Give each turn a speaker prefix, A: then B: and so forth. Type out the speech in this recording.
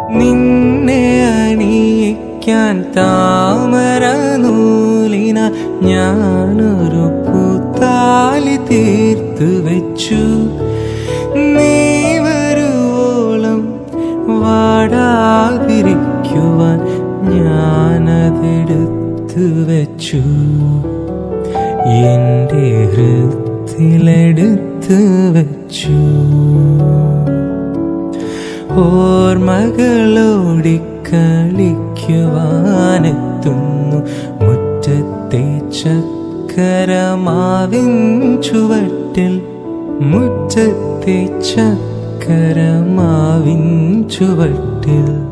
A: നിന്നെ അണിയിക്കാൻ താമര നൂലിന ഞാനൊരു പൂത്താലി തീർത്തു വെച്ചു നീ വരുവോളം വാടാതിരിക്കുവാൻ ഞാനതെടുത്തു വെച്ചു എന്റെ ഹൃത്തിലെടുത്ത് വെച്ചു ഓർമ്മകളോടിക്കളിക്കുവാനെത്തുന്നു മുറ്റത്തെ ചക്കരമാവിൻ ചുവട്ടിൽ മുറ്റത്തെ ചക്കരമാവിൻ ചുവട്ടിൽ